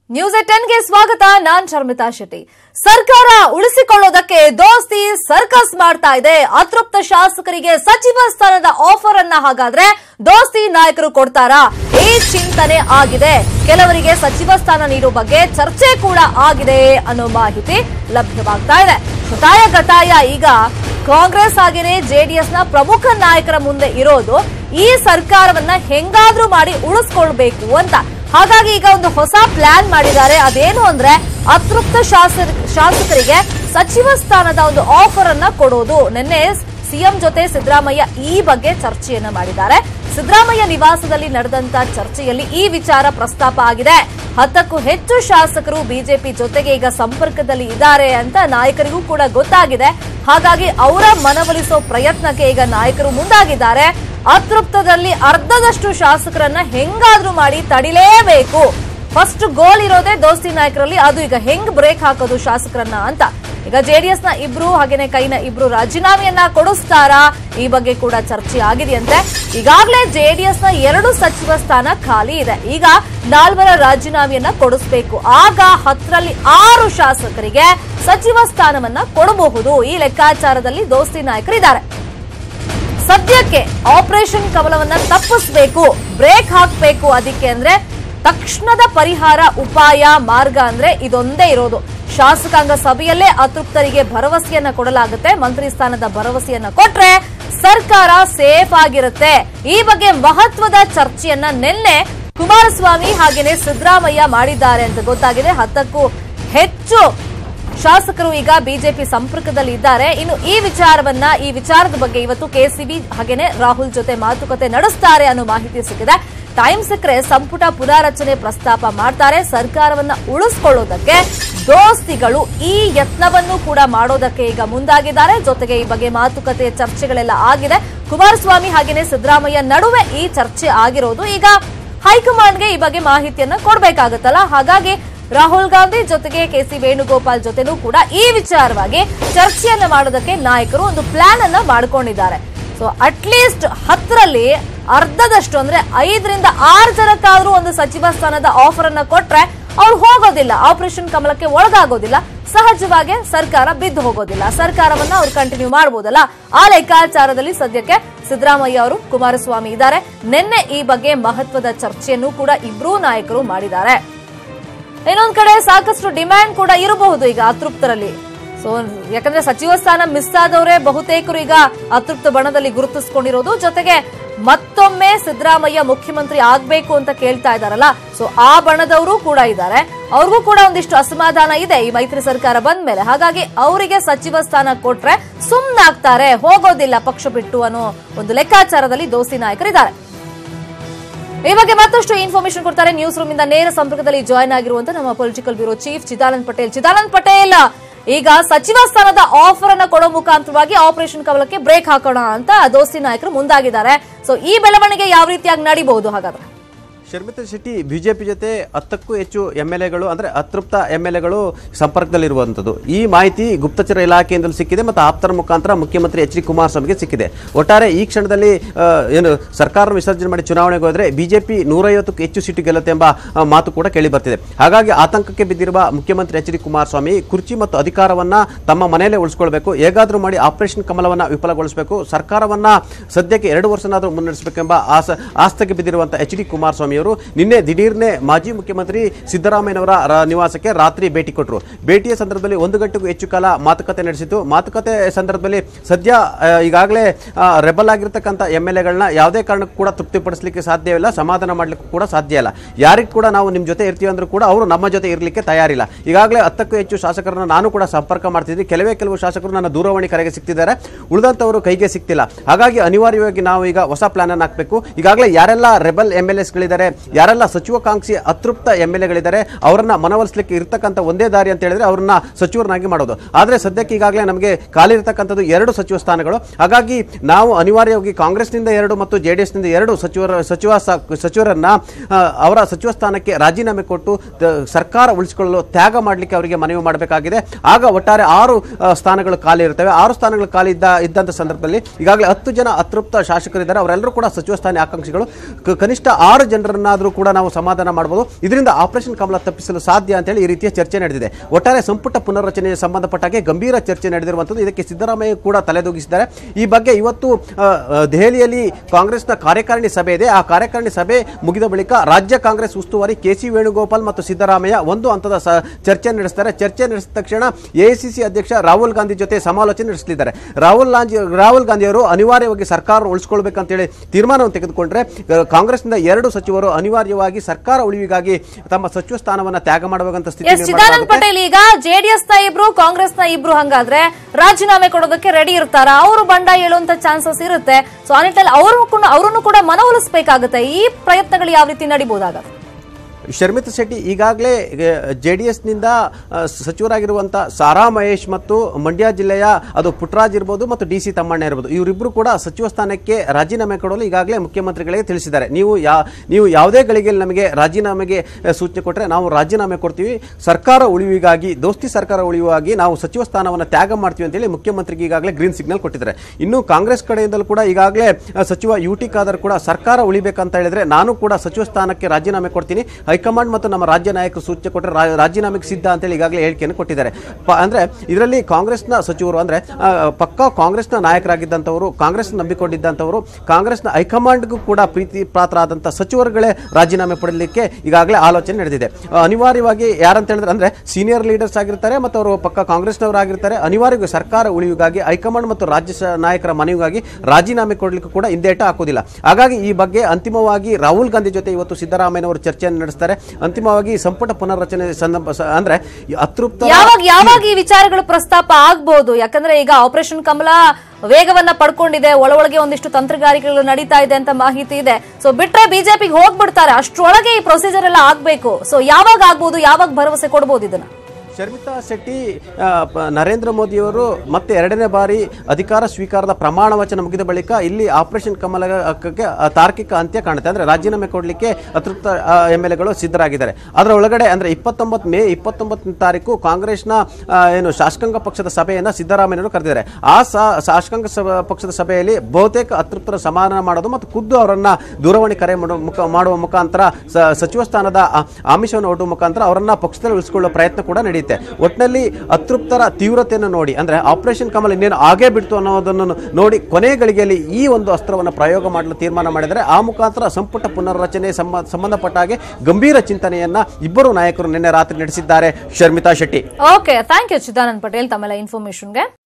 News ಟೆನ್ಗೆ ಸ್ವಾಗತ ನಾನ್ ಶರ್ಮಿತಾ ಶೆಟ್ಟಿ ಸರ್ಕಾರ ಉಳಿಸಿಕೊಳ್ಳೋದಕ್ಕೆ ದೋಸ್ತಿ ಸರ್ಕಸ್ ಮಾಡ್ತಾ ಇದೆ ಅತೃಪ್ತ ಶಾಸಕರಿಗೆ ಸಚಿವ ಸ್ಥಾನದ ಆಫರ್ ಅನ್ನ ಹಾಗಾದ್ರೆ ದೋಸ್ತಿ ನಾಯಕರು ಕೊಡ್ತಾರಾ ಈ ಚಿಂತನೆ ಆಗಿದೆ ಕೆಲವರಿಗೆ ಸಚಿವ ಸ್ಥಾನ ನೀಡುವ ಬಗ್ಗೆ ಚರ್ಚೆ ಕೂಡ ಆಗಿದೆ ಅನ್ನೋ ಮಾಹಿತಿ ಲಭ್ಯವಾಗ್ತಾ ಇದೆ ಶತಾಯ ಗತಾಯ ಈಗ ಕಾಂಗ್ರೆಸ್ ಹಾಗೇನೆ ಜೆಡಿಎಸ್ ನ ಪ್ರಮುಖ ನಾಯಕರ ಮುಂದೆ ಇರೋದು ಈ ಸರ್ಕಾರವನ್ನ ಹೆಂಗಾದ್ರೂ ಮಾಡಿ ಉಳಿಸ್ಕೊಳ್ಬೇಕು ಅಂತ ಹಾಗಾಗಿ ಈಗ ಒಂದು ಹೊಸ ಪ್ಲಾನ್ ಮಾಡಿದ್ದಾರೆ ಅದೇನು ಅಂದ್ರೆ ಅತೃಪ್ತ ಶಾಸಕ ಶಾಸಕರಿಗೆ ಸಚಿವ ಸ್ಥಾನದ ಒಂದು ಆಫರ್ ಅನ್ನ ಕೊಡೋದು ನಿನ್ನೆ ಸಿಎಂ ಜೊತೆ ಸಿದ್ದರಾಮಯ್ಯ ಈ ಬಗ್ಗೆ ಚರ್ಚೆಯನ್ನ ಮಾಡಿದ್ದಾರೆ ಸಿದ್ದರಾಮಯ್ಯ ನಿವಾಸದಲ್ಲಿ ನಡೆದಂತ ಚರ್ಚೆಯಲ್ಲಿ ಈ ವಿಚಾರ ಪ್ರಸ್ತಾಪ ಆಗಿದೆ ಹತ್ತಕ್ಕೂ ಹೆಚ್ಚು ಶಾಸಕರು ಬಿಜೆಪಿ ಜೊತೆಗೆ ಈಗ ಸಂಪರ್ಕದಲ್ಲಿ ಇದ್ದಾರೆ ಅಂತ ನಾಯಕರಿಗೂ ಕೂಡ ಗೊತ್ತಾಗಿದೆ ಹಾಗಾಗಿ ಅವರ ಮನವೊಲಿಸೋ ಪ್ರಯತ್ನಕ್ಕೆ ಈಗ ನಾಯಕರು ಮುಂದಾಗಿದ್ದಾರೆ ಅತೃಪ್ತದಲ್ಲಿ ಅರ್ಧದಷ್ಟು ಶಾಸಕರನ್ನ ಹೆಂಗಾದ್ರೂ ಮಾಡಿ ತಡಿಲೇಬೇಕು ಫಸ್ಟ್ ಗೋಲ್ ಇರೋದೇ ದೋಸ್ತಿ ನಾಯಕರಲ್ಲಿ ಅದು ಈಗ ಹೆಂಗ್ ಬ್ರೇಕ್ ಹಾಕೋದು ಶಾಸಕರನ್ನ ಅಂತ ಈಗ ಜೆಡಿಎಸ್ ನ ಇಬ್ರು ಹಾಗೇನೆ ಕೈನ ಇಬ್ರು ರಾಜೀನಾಮೆಯನ್ನ ಕೊಡಿಸ್ತಾರಾ ಈ ಬಗ್ಗೆ ಕೂಡ ಚರ್ಚೆ ಆಗಿದೆಯಂತೆ ಈಗಾಗಲೇ ಜೆಡಿಎಸ್ ನ ಎರಡು ಸಚಿವ ಸ್ಥಾನ ಖಾಲಿ ಇದೆ ಈಗ ನಾಲ್ವರ ರಾಜೀನಾಮೆಯನ್ನ ಕೊಡಿಸ್ಬೇಕು ಆಗ ಹತ್ತರಲ್ಲಿ ಆರು ಶಾಸಕರಿಗೆ ಸಚಿವ ಸ್ಥಾನವನ್ನ ಕೊಡಬಹುದು ಈ ಲೆಕ್ಕಾಚಾರದಲ್ಲಿ ದೋಸ್ತಿ ನಾಯಕರಿದ್ದಾರೆ ಸದ್ಯಕ್ಕೆ ಆಪರೇಷನ್ ಕಮಲವನ್ನ ತಪ್ಪಿಸಬೇಕು ಬ್ರೇಕ್ ಹಾಕಬೇಕು ಅದಕ್ಕೆ ಅಂದ್ರೆ ತಕ್ಷಣದ ಪರಿಹಾರ ಉಪಾಯ ಮಾರ್ಗ ಅಂದ್ರೆ ಇದೊಂದೇ ಇರೋದು ಶಾಸಕಾಂಗ ಸಭೆಯಲ್ಲೇ ಅತೃಪ್ತರಿಗೆ ಭರವಸೆಯನ್ನ ಕೊಡಲಾಗುತ್ತೆ ಮಂತ್ರಿ ಸ್ಥಾನದ ಭರವಸೆಯನ್ನ ಕೊಟ್ರೆ ಸರ್ಕಾರ ಸೇಫ್ ಆಗಿರುತ್ತೆ ಈ ಬಗ್ಗೆ ಮಹತ್ವದ ಚರ್ಚೆಯನ್ನ ನಿನ್ನೆ ಕುಮಾರಸ್ವಾಮಿ ಹಾಗೇನೆ ಸಿದ್ದರಾಮಯ್ಯ ಮಾಡಿದ್ದಾರೆ ಅಂತ ಗೊತ್ತಾಗಿದೆ ಹತ್ತಕ್ಕೂ ಹೆಚ್ಚು ಶಾಸಕರು ಈಗ ಬಿಜೆಪಿ ಸಂಪರ್ಕದಲ್ಲಿ ಇದ್ದಾರೆ ಇನ್ನು ಈ ವಿಚಾರವನ್ನ ಈ ವಿಚಾರದ ಬಗ್ಗೆ ಇವತ್ತು ಕೆಸಿಬಿ ಹಾಗೇನೆ ರಾಹುಲ್ ಜೊತೆ ಮಾತುಕತೆ ನಡೆಸ್ತಾರೆ ಅನ್ನೋ ಮಾಹಿತಿ ಸಿಕ್ಕಿದೆ ಟೈಮ್ ಸಿಕ್ಕರೆ ಸಂಪುಟ ಪುನಾರಚನೆ ಪ್ರಸ್ತಾಪ ಮಾಡ್ತಾರೆ ಸರ್ಕಾರವನ್ನ ಉಳಿಸ್ಕೊಳ್ಳೋದಕ್ಕೆ ದೋಸ್ತಿಗಳು ಈ ಯತ್ನವನ್ನು ಕೂಡ ಮಾಡೋದಕ್ಕೆ ಈಗ ಮುಂದಾಗಿದ್ದಾರೆ ಜೊತೆಗೆ ಈ ಬಗ್ಗೆ ಮಾತುಕತೆ ಚರ್ಚೆಗಳೆಲ್ಲ ಆಗಿದೆ ಕುಮಾರಸ್ವಾಮಿ ಹಾಗೇನೆ ಸಿದ್ದರಾಮಯ್ಯ ನಡುವೆ ಈ ಚರ್ಚೆ ಆಗಿರೋದು ಈಗ ಹೈಕಮಾಂಡ್ಗೆ ಈ ಬಗ್ಗೆ ಮಾಹಿತಿಯನ್ನ ಕೊಡಬೇಕಾಗುತ್ತಲ್ಲ ಹಾಗಾಗಿ ರಾಹುಲ್ ಗಾಂಧಿ ಜೊತೆಗೆ ಕೆಸಿ ವೇಣುಗೋಪಾಲ್ ಜೊತೆನೂ ಕೂಡ ಈ ವಿಚಾರವಾಗಿ ಚರ್ಚೆಯನ್ನ ಮಾಡೋದಕ್ಕೆ ನಾಯಕರು ಒಂದು ಪ್ಲಾನ್ ಅನ್ನ ಮಾಡ್ಕೊಂಡಿದ್ದಾರೆ ಸೊ ಅಟ್ಲೀಸ್ಟ್ ಹತ್ತರಲ್ಲಿ ಅರ್ಧದಷ್ಟು ಅಂದ್ರೆ ಐದರಿಂದ ಆರು ಜನಕ್ಕಾದ್ರೂ ಒಂದು ಸಚಿವ ಸ್ಥಾನದ ಆಫರ್ ಅನ್ನ ಕೊಟ್ರೆ ಅವ್ರು ಹೋಗೋದಿಲ್ಲ ಆಪರೇಷನ್ ಕಮಲಕ್ಕೆ ಒಳಗಾಗೋದಿಲ್ಲ ಸಹಜವಾಗಿ ಸರ್ಕಾರ ಬಿದ್ದು ಹೋಗೋದಿಲ್ಲ ಸರ್ಕಾರವನ್ನ ಅವ್ರು ಕಂಟಿನ್ಯೂ ಮಾಡಬಹುದಲ್ಲ ಆ ಲೆಕ್ಕಾಚಾರದಲ್ಲಿ ಸದ್ಯಕ್ಕೆ ಸಿದ್ದರಾಮಯ್ಯ ಅವರು ಕುಮಾರಸ್ವಾಮಿ ಇದ್ದಾರೆ ನಿನ್ನೆ ಈ ಬಗ್ಗೆ ಮಹತ್ವದ ಚರ್ಚೆಯನ್ನು ಕೂಡ ಇಬ್ರೂ ನಾಯಕರು ಮಾಡಿದ್ದಾರೆ ಇನ್ನೊಂದ್ ಕಡೆ ಸಾಕಷ್ಟು ಡಿಮ್ಯಾಂಡ್ ಕೂಡ ಇರಬಹುದು ಈಗ ಅತೃಪ್ತರಲ್ಲಿ ಸೊ ಯಾಕಂದ್ರೆ ಸಚಿವ ಸ್ಥಾನ ಮಿಸ್ ಆದವರೇ ಬಹುತೇಕರು ಈಗ ಅತೃಪ್ತ ಬಣದಲ್ಲಿ ಗುರುತಿಸಿಕೊಂಡಿರೋದು ಜೊತೆಗೆ ಮತ್ತೊಮ್ಮೆ ಸಿದ್ದರಾಮಯ್ಯ ಮುಖ್ಯಮಂತ್ರಿ ಆಗ್ಬೇಕು ಅಂತ ಕೇಳ್ತಾ ಇದಾರಲ್ಲ ಸೊ ಆ ಬಣದವರು ಕೂಡ ಇದ್ದಾರೆ ಅವ್ರಿಗೂ ಕೂಡ ಒಂದಿಷ್ಟು ಅಸಮಾಧಾನ ಇದೆ ಈ ಮೈತ್ರಿ ಸರ್ಕಾರ ಬಂದ ಮೇಲೆ ಹಾಗಾಗಿ ಅವರಿಗೆ ಸಚಿವ ಸ್ಥಾನ ಕೊಟ್ರೆ ಸುಮ್ನಾಗ್ತಾರೆ ಹೋಗೋದಿಲ್ಲ ಪಕ್ಷ ಬಿಟ್ಟು ಅನ್ನೋ ಒಂದು ಲೆಕ್ಕಾಚಾರದಲ್ಲಿ ದೋಸ್ತಿ ನಾಯಕರಿದ್ದಾರೆ ಈ ಬಗ್ಗೆ ಮತ್ತಷ್ಟು ಇನ್ಫಾರ್ಮೇಶನ್ ಕೊಡ್ತಾರೆ ನ್ಯೂಸ್ ರೂಮ್ ಇಂದ ನೇರ ಸಂಪರ್ಕದಲ್ಲಿ ಜಾಯ್ನ್ ಆಗಿರುವಂತ ನಮ್ಮ political bureau chief Chidanand Patel Chidanand Patel ಈಗ ಸಚಿವ ಸ್ಥಾನದ ಆಫರ್ ಅನ್ನ ಕೊಡೋ ಮುಖಾಂತರವಾಗಿ ಆಪರೇಷನ್ ಕಮಲಕ್ಕೆ ಬ್ರೇಕ್ ಹಾಕೋಣ ಅಂತ ದೋಸ್ತಿ ನಾಯಕರು ಮುಂದಾಗಿದ್ದಾರೆ ಸೊ ಈ ಬೆಳವಣಿಗೆ ಯಾವ ರೀತಿಯಾಗಿ ನಡೀಬಹುದು ಹಾಗಾದ್ರೆ ಶರ್ಮಿತಾ ಶೆಟ್ಟಿ ಬಿಜೆಪಿ ಜೊತೆ ಹತ್ತಕ್ಕೂ ಹೆಚ್ಚು ಎಂ ಎಲ್ ಎಗಳು ಅಂದರೆ ಅತೃಪ್ತ ಎಂ ಎಲ್ ಎಗಳು ಸಂಪರ್ಕದಲ್ಲಿರುವಂಥದ್ದು ಈ ಮಾಹಿತಿ ಗುಪ್ತಚರ ಇಲಾಖೆಯಿಂದಲೂ ಸಿಕ್ಕಿದೆ ಮತ್ತು ಆಪ್ತರ ಮುಖಾಂತರ ಮುಖ್ಯಮಂತ್ರಿ ಎಚ್ ಡಿ ಕುಮಾರಸ್ವಾಮಿಗೆ ಸಿಕ್ಕಿದೆ ಒಟ್ಟಾರೆ ಈ ಕ್ಷಣದಲ್ಲಿ ಆ, ಏನು ಸರ್ಕಾರ ವಿಸರ್ಜನೆ ಮಾಡಿ ಚುನಾವಣೆಗೆ ಹೋದರೆ ಬಿಜೆಪಿ ನೂರೈವತ್ತಕ್ಕೂ ಹೆಚ್ಚು ಸೀಟು ಗೆಲ್ಲುತ್ತೆ ಎಂಬ ಆ, ಮಾತು ಕೂಡ ಕೇಳಿ ಬರ್ತಿದೆ ಹಾಗಾಗಿ ಆತಂಕಕ್ಕೆ ಬಿದ್ದಿರುವ ಮುಖ್ಯಮಂತ್ರಿ ಎಚ್ ಡಿ ಕುಮಾರಸ್ವಾಮಿ ಕುರ್ಚಿ ಮತ್ತು ಅಧಿಕಾರವನ್ನ ತಮ್ಮ ಮನೆಯಲ್ಲೇ ಉಳಿಸ್ಕೊಳ್ಬೇಕು ಹೇಗಾದರೂ ಮಾಡಿ ಆಪರೇಷನ್ ಕಮಲವನ್ನ ವಿಫಲಗೊಳಿಸಬೇಕು ಸರ್ಕಾರವನ್ನ ಸದ್ಯಕ್ಕೆ ಎರಡು ವರ್ಷನಾದರೂ ಮುನ್ನಡೆಸಬೇಕೆಂಬ ಆಸ ಆಸ್ತಕ್ಕೆ ಬಿದ್ದಿರುವಂತಹ ಎಚ್ ಡಿ ಕುಮಾರಸ್ವಾಮಿ ಅವರು ನಿನ್ನೆ ದಿಢೀರ್ನೆ ಮಾಜಿ ಮುಖ್ಯಮಂತ್ರಿ ಸಿದ್ದರಾಮಯ್ಯನವರ ರ- ನಿವಾಸಕ್ಕೆ ರಾತ್ರಿ ಭೇಟಿ ಕೊಟ್ಟರು ಭೇಟಿಯ ಸಂದರ್ಭದಲ್ಲಿ ಒಂದು ಗಂಟೆಗೂ ಹೆಚ್ಚು ಕಾಲ ಮಾತುಕತೆ ನಡೆಸಿತು ಮಾತುಕತೆ ಸಂದರ್ಭದಲ್ಲಿ ಸದ್ಯ ಆ, ಈಗಾಗಲೇ ಆ, ರೆಬಲ್ ಆಗಿರ್ತಕ್ಕಂಥ ಎಂ ಎಲ್ ಎಗಳನ್ನ ಯಾವುದೇ ಕಾರಣಕ್ಕೂ ಕೂಡ ತೃಪ್ತಿಪಡಿಸಲಿಕ್ಕೆ ಸಾಧ್ಯವಿಲ್ಲ ಸಮಾಧಾನ ಮಾಡಲಿಕ್ಕೂ ಕೂಡ ಸಾಧ್ಯ ಇಲ್ಲ ಯಾರಿಗೆ ಕೂಡ ನಾವು ನಿಮ್ಮ ಜೊತೆ ಇರ್ತೀವಿ ಅಂದ್ರೂ ಕೂಡ ಅವರು ನಮ್ಮ ಜೊತೆ ಇರಲಿಕ್ಕೆ ತಯಾರಿಲ್ಲ ಈಗಾಗಲೇ ಹತ್ತಕ್ಕೂ ಹೆಚ್ಚು ಶಾಸಕರನ್ನ ನಾನು ಕೂಡ ಸಂಪರ್ಕ ಮಾಡ್ತಿದ್ದೀನಿ ಕೆಲವೇ ಕೆಲವು ಶಾಸಕರು ನನ್ನ ದೂರವಾಣಿ ಕರೆಗೆ ಸಿಗ್ತಿದ್ದಾರೆ ಉಳಿದಂಥವರು ಕೈಗೆ ಸಿಗ್ತಿಲ್ಲ ಹಾಗಾಗಿ ಅನಿವಾರ್ಯವಾಗಿ ನಾವು ಈಗ ಹೊಸ ಪ್ಲಾನ್ ಅನ್ನು ಹಾಕಬೇಕು ಈಗಾಗಲೇ ಯಾರೆಲ್ಲ ರೆಬಲ್ ಎಂ ಎಲ್ ಎಸ್ಗಳಿದ್ದಾರೆ ಯಾರೆಲ್ಲ ಸಚಿವಾಕಾಂಕ್ಷಿ ಅತೃಪ್ತ ಎಂ ಎಲ್ ಎಗಳಿದ್ದಾರೆ ಅವರನ್ನ ಮನವೊಲಿಸಲಿಕ್ಕೆ ಇರ್ತಕ್ಕಂಥ ಒಂದೇ ದಾರಿ ಅಂತ ಹೇಳಿದ್ರೆ ಅವರನ್ನ ಸಚಿವರನ್ನಾಗಿ ಮಾಡೋದು ಆದರೆ ಸದ್ಯಕ್ಕೆ ಈಗಾಗಲೇ ನಮಗೆ ಖಾಲಿ ಇರತಕ್ಕಂಥದ್ದು ಎರಡು ಸಚಿವ ಸ್ಥಾನಗಳು ಹಾಗಾಗಿ ನಾವು ಅನಿವಾರ್ಯವಾಗಿ ಕಾಂಗ್ರೆಸ್ನಿಂದ ಎರಡು ಮತ್ತು ಜೆ ಡಿ ಎಸ್ನಿಂದ ಎರಡು ಸಚಿವರ ಸಚಿವ ಸ- ಸಚಿವರನ್ನ ಆ, ಅವರ ಸಚಿವ ಸ್ಥಾನಕ್ಕೆ ರಾಜೀನಾಮೆ ಕೊಟ್ಟು ದ- ಸರ್ಕಾರ ಉಳಿಸಿಕೊಳ್ಳಲು ತ್ಯಾಗ ಮಾಡಲಿಕ್ಕೆ ಅವರಿಗೆ ಮನವಿ ಮಾಡಬೇಕಾಗಿದೆ ಆಗ ಒಟ್ಟಾರೆ ಆರು ಆ, ಸ್ಥಾನಗಳು ಖಾಲಿ ಇರ್ತವೆ ಆರು ಸ್ಥಾನಗಳು ಖಾಲಿ ಇದ್ದ ಇದ್ದಂಥ ಸಂದರ್ಭದಲ್ಲಿ ಈಗಾಗಲೇ ಹತ್ತು ಜನ ಅತೃಪ್ತ ಶಾಸಕರಿದ್ದಾರೆ ಅವರೆಲ್ಲರೂ ಕೂಡ ಸಚಿವ ಸ್ಥಾನ ಆಕಾಂಕ್ಷಿಗಳು ಕ- ಕನಿಷ್ಠ ಆರು ಜನರನ್ನ ಅವರನ್ನಾದರೂ ಕೂಡ ನಾವು ಸಮಾಧಾನ ಮಾಡಬಹುದು ಇದರಿಂದ ಆಪರೇಷನ್ ಕಮಲ ತಪ್ಪಿಸಲು ಸಾಧ್ಯ ಅಂತೇಳಿ ಈ ರೀತಿಯ ಚರ್ಚೆ ನಡೆದಿದೆ ಒಟ್ಟಾರೆ ಸಂಪುಟ ಪುನರ್ರಚನೆಗೆ ಸಂಬಂಧಪಟ್ಟಾಗೆ ಗಂಭೀರ ಚರ್ಚೆ ನಡೆದಿರುವಂಥದ್ದು ಇದಕ್ಕೆ ಸಿದ್ದರಾಮಯ್ಯ ಕೂಡ ತಲೆದೂಗಿಸಿದ್ದಾರೆ ಈ ಬಗ್ಗೆ ಇವತ್ತು ಆ, ಆ, ದೆಹಲಿಯಲ್ಲಿ ಕಾಂಗ್ರೆಸ್ನ ಕಾರ್ಯಕಾರಿಣಿ ಸಭೆ ಇದೆ ಆ ಕಾರ್ಯಕಾರಿಣಿ ಸಭೆ ಮುಗಿದ ಬಳಿಕ ರಾಜ್ಯ ಕಾಂಗ್ರೆಸ್ ಉಸ್ತುವಾರಿ ಕೆ ಸಿ ವೇಣುಗೋಪಾಲ್ ಮತ್ತು ಸಿದ್ದರಾಮಯ್ಯ ಒಂದು ಹಂತದ ಸ- ಚರ್ಚೆ ನಡೆಸ್ತಾರೆ ಚರ್ಚೆ ನಡೆಸಿದ ತಕ್ಷಣ ಎಐಸಿಸಿ ಅಧ್ಯಕ್ಷ ರಾಹುಲ್ ಗಾಂಧಿ ಜೊತೆ ಸಮಾಲೋಚನೆ ನಡೆಸಲಿದ್ದಾರೆ ರಾಹುಲ್ ಗಾಂಧಿ ರಾಹುಲ್ ಗಾಂಧಿ ಅವರು ಅನಿವಾರ್ಯವಾಗಿ ಸರ್ಕಾರ ಉಳಿಸ್ಕೊಳ್ಬೇಕಂತೇಳಿ ತೀರ್ಮಾನವನ್ನು ತೆಗೆದುಕೊಂಡ್ರೆ ಆ, ಕಾಂಗ್ರೆಸ್ನಿಂದ ಎರಡು ಸಚಿವರು ಅನಿವಾರ್ಯವಾಗಿ ಸರ್ಕಾರ ಉಳಿವಿಗಾಗಿ ತಮ್ಮ ಸಚಿವ ಸ್ಥಾನವನ್ನ ತ್ಯಾಗ ಮಾಡಬೇಕಂತ ಸ್ಥಿತಿ ಎಸ್ ಚಿದಾನಂದ್ ನಿರ್ಮಾಣವಾಗುತ್ತೆ. ಪಟೇಲ್ ಈಗ ಜೆಡಿಎಸ್ ನ ಇಬ್ರು ಕಾಂಗ್ರೆಸ್ ನ ಇಬ್ರು ಹಂಗಾದ್ರೆ ರಾಜೀನಾಮೆ ಕೊಡೋದಕ್ಕೆ ರೆಡಿ ಇರ್ತಾರ ಅವರು ಬಂಡ ಹೇಳುವಂತ ಚಾನ್ಸಸ್ ಇರುತ್ತೆ ಸೊ ಆ ನಿಟ್ಟಿನಲ್ಲಿ ಅವರು ಅವರನ್ನು ಕೂಡ ಮನವೊಲಿಸಬೇಕಾಗುತ್ತೆ ಈ ಪ್ರಯತ್ನಗಳು ಯಾವ ರೀತಿ ನಡಿಬಹುದಾಗುತ್ತೆ ಶರ್ಮಿತಾ ಶೆಟ್ಟಿ ಈಗಾಗಲೇ ಜೆ ಡಿ ಎಸ್ನಿಂದ ಸಚಿವರಾಗಿರುವಂಥ ಸಾರಾ ಮಹೇಶ್ ಮತ್ತು ಮಂಡ್ಯ ಜಿಲ್ಲೆಯ ಅದು ಪುಟ್ಟರಾಜ್ ಇರ್ಬೋದು ಮತ್ತು ಡಿ ಸಿ ತಮ್ಮಣ್ಣ ಇರ್ಬೋದು ಇವರಿಬ್ಬರು ಕೂಡ ಸಚಿವ ಸ್ಥಾನಕ್ಕೆ ರಾಜೀನಾಮೆ ಕೊಡಲು ಈಗಾಗಲೇ ಮುಖ್ಯಮಂತ್ರಿಗಳಿಗೆ ತಿಳಿಸಿದ್ದಾರೆ ನೀವು ಯಾ ನೀವು ಯಾವುದೇ ಗಳಿಗೆಯಲ್ಲಿ ನಮಗೆ ರಾಜೀನಾಮೆಗೆ ಆ, ಸೂಚನೆ ಕೊಟ್ಟರೆ ನಾವು ರಾಜೀನಾಮೆ ಕೊಡ್ತೀವಿ ಸರ್ಕಾರ ಉಳಿವಿಗಾಗಿ ದೋಸ್ತಿ ಸರ್ಕಾರ ಉಳಿವಿಗಾಗಿ ನಾವು ಸಚಿವ ಸ್ಥಾನವನ್ನು ತ್ಯಾಗ ಮಾಡ್ತೀವಿ ಅಂತೇಳಿ ಮುಖ್ಯಮಂತ್ರಿಗೆ ಈಗಾಗಲೇ ಗ್ರೀನ್ ಸಿಗ್ನಲ್ ಕೊಟ್ಟಿದ್ದಾರೆ ಇನ್ನು ಕಾಂಗ್ರೆಸ್ ಕಡೆಯಿಂದಲೂ ಕೂಡ ಈಗಾಗಲೇ ಆ, ಸಚಿವ ಯು ಟಿ ಖಾದರ್ ಕೂಡ ಸರ್ಕಾರ ಉಳಿಬೇಕಂತ ಹೇಳಿದ್ರೆ ನಾನು ಕೂಡ ಸಚಿವ ಸ್ಥಾನಕ್ಕೆ ರಾಜೀನಾಮೆ ಕೊಡ್ತೀನಿ ಹೈಕಮಾಂಡ್ ಮತ್ತು ನಮ್ಮ ರಾಜ್ಯ ನಾಯಕರು ಸೂಚನೆ ಕೊಟ್ಟರೆ ರಾ- ರಾಜೀನಾಮೆಗೆ ಸಿದ್ಧ ಅಂತೇಳಿ ಈಗಾಗಲೇ ಹೇಳಿಕೆಯನ್ನು ಕೊಟ್ಟಿದ್ದಾರೆ ಪ- ಅಂದ್ರೆ ಇದರಲ್ಲಿ ಕಾಂಗ್ರೆಸ್ನ ಸಚಿವರು ಅಂದ್ರೆ ಆ, ಪಕ್ಕಾ ಕಾಂಗ್ರೆಸ್ನ ನಾಯಕರಾಗಿದ್ದಂಥವರು ಕಾಂಗ್ರೆಸ್ ನಂಬಿಕೊಂಡಿದ್ದಂಥವರು ಕಾಂಗ್ರೆಸ್ನ ಹೈಕಮಾಂಡ್ಗೂ ಕೂಡ ಪ್ರೀತಿ ಪಾತ್ರರಾದಂಥ ಸಚಿವರುಗಳೇ ರಾಜೀನಾಮೆ ಪಡೆಯಲಿಕ್ಕೆ ಈಗಾಗಲೇ ಆಲೋಚನೆ ನಡೆದಿದೆ ಆ, ಅನಿವಾರ್ಯವಾಗಿ ಯಾರಂತ ಹೇಳಿದ್ರೆ ಅಂದ್ರೆ ಸೀನಿಯರ್ ಲೀಡರ್ಸ್ ಆಗಿರ್ತಾರೆ ಮತ್ತು ಅವರು ಪಕ್ಕ ಕಾಂಗ್ರೆಸ್ನವರಾಗಿರ್ತಾರೆ ಅನಿವಾರ್ಯವಾಗಿ ಸರ್ಕಾರ ಉಳಿವಿಗಾಗಿ ಹೈಕಮಾಂಡ್ ಮತ್ತು ರಾಜ್ಯ ಸ- ನಾಯಕರ ಮನವಿಗಾಗಿ ರಾಜೀನಾಮೆ ಕೊಡಲಿಕ್ಕೆ ಕೂಡ ಹಿಂದೇಟ ಹಾಕೋದಿಲ್ಲ ಹಾಗಾಗಿ ಈ ಬಗ್ಗೆ ಅಂತಿಮವಾಗಿ ರಾಹುಲ್ ಗಾಂಧಿ ಜೊತೆ ಇವತ್ತು ಸಿದ್ದರಾಮಯ್ಯನವರು ಚರ್ಚೆಯನ್ನು ನಡೆಸ್ತಾರೆ ಅಂತಿಮವಾಗಿ ಸಂಪುಟ ಪುನರ್ರಚನೆ ಸಂದರ್ಭ ಸ- ಅಂದ್ರೆ ಈ ಅತೃಪ್ತ ಯಾವಾಗ ಯಾವಾಗ ಈ ವಿಚಾರಗಳು ಪ್ರಸ್ತಾಪ ಆಗ್ಬಹುದು ಯಾಕಂದ್ರೆ ಈಗ ಆಪರೇಷನ್ ಕಮಲ ವೇಗವನ್ನ ಪಡ್ಕೊಂಡಿದೆ ಒಳೊಳಗೆ ಒಂದಿಷ್ಟು ತಂತ್ರಗಾರಿಕೆಗಳು ನಡೀತಾ ಇದೆ ಅಂತ ಮಾಹಿತಿ ಇದೆ ಸೊ ಬಿಟ್ರೆ ಬಿಜೆಪಿಗೆ ಹೋಗ್ಬಿಡ್ತಾರೆ ಅಷ್ಟರೊಳಗೆ ಈ ಪ್ರೊಸೀಜರ್ ಎಲ್ಲ ಆಗ್ಬೇಕು ಸೊ ಯಾವಾಗ ಆಗ್ಬಹುದು ಯಾವಾಗ ಭರವಸೆ ಕೊಡಬಹುದು ಇದನ್ನ ಶರ್ಮಿತಾ ಶೆಟ್ಟಿ ಆ, ಪ- ನರೇಂದ್ರ ಮೋದಿಯವರು ಮತ್ತೆ ಎರಡನೇ ಬಾರಿ ಅಧಿಕಾರ ಸ್ವೀಕಾರದ ಪ್ರಮಾಣ ವಚನ ಮುಗಿದ ಬಳಿಕ ಇಲ್ಲಿ ಆಪರೇಷನ್ ಕಮಲಕ್ಕೆ ಆ, ತಾರ್ಕಿಕ ಅಂತ್ಯ ಕಾಣುತ್ತೆ ಅಂದ್ರೆ ರಾಜೀನಾಮೆ ಕೊಡಲಿಕ್ಕೆ ಅತೃಪ್ತ ಎಂ ಎಲ್ ಎಗಳು ಸಿದ್ಧರಾಗಿದ್ದಾರೆ ಅದರ ಒಳಗಡೆ ಅಂದ್ರೆ ಇಪ್ಪತ್ತೊಂಬತ್ತು ಮೇ ಇಪ್ಪತ್ತೊಂಬತ್ತನೇ ತಾರೀಕು ಕಾಂಗ್ರೆಸ್ನ ಆ, ಏನು ಶಾಸಕಾಂಗ ಪಕ್ಷದ ಸಭೆಯನ್ನ ಸಿದ್ದರಾಮಯ್ಯನವರು ಕರೆದಿದ್ದಾರೆ ಆ ಸಾ- ಶಾಸಕಾಂಗ ಸಭ- ಪಕ್ಷದ ಸಭೆಯಲ್ಲಿ ಬಹುತೇಕ ಅತೃಪ್ತರ ಸಮಾಧಾನ ಮಾಡೋದು ಮತ್ತು ಖುದ್ದು ಅವರನ್ನ ದೂರವಾಣಿ ಕರೆ ಮಾಡೋ ಮುಖ ಮಾಡುವ ಮುಖಾಂತರ ಸ- ಸಚಿವ ಸ್ಥಾನದ ಆ- ಆಮಿಷವನ್ನು ಒಡ್ಡುವ ಮುಖಾಂತರ ಅವರನ್ನ ಪಕ್ಷದಲ್ಲಿ ಉಳಿಸಿಕೊಳ್ಳುವ ಪ್ರಯತ್ನ ಕೂಡ ನಡೆಯುತ್ತೆ ಒಟ್ಟಿನಲ್ಲಿ ಅತೃಪ್ತರ ತೀವ್ರತೆಯನ್ನು ನೋಡಿ ಅಂದ್ರೆ ಆಪರೇಷನ್ ಕಮಲ್ ಇನ್ನೇನು ಆಗೇ ಬಿಡ್ತು ಅನ್ನೋದನ್ನು ನೋಡಿ ಕೊನೆ ಗಳಿಗೆಯಲ್ಲಿ ಈ ಒಂದು ಅಸ್ತ್ರವನ್ನು ಪ್ರಯೋಗ ಮಾಡಲು ತೀರ್ಮಾನ ಮಾಡಿದರೆ ಆ ಮುಖಾಂತರ ಸಂಪುಟ ಪುನರ್ರಚನೆ ಸಂಬ- ಸಂಬಂಧಪಟ್ಟ ಹಾಗೆ ಗಂಭೀರ ಚಿಂತನೆಯನ್ನ ಇಬ್ಬರು ನಾಯಕರು ನಿನ್ನೆ ರಾತ್ರಿ ನಡೆಸಿದ್ದಾರೆ Sharmita Shetty okay thank you Chidanand Patel ತಮ್ಮೆಲ್ಲ ಇನ್ಫಾರ್ಮೇಶನ್ಗೆ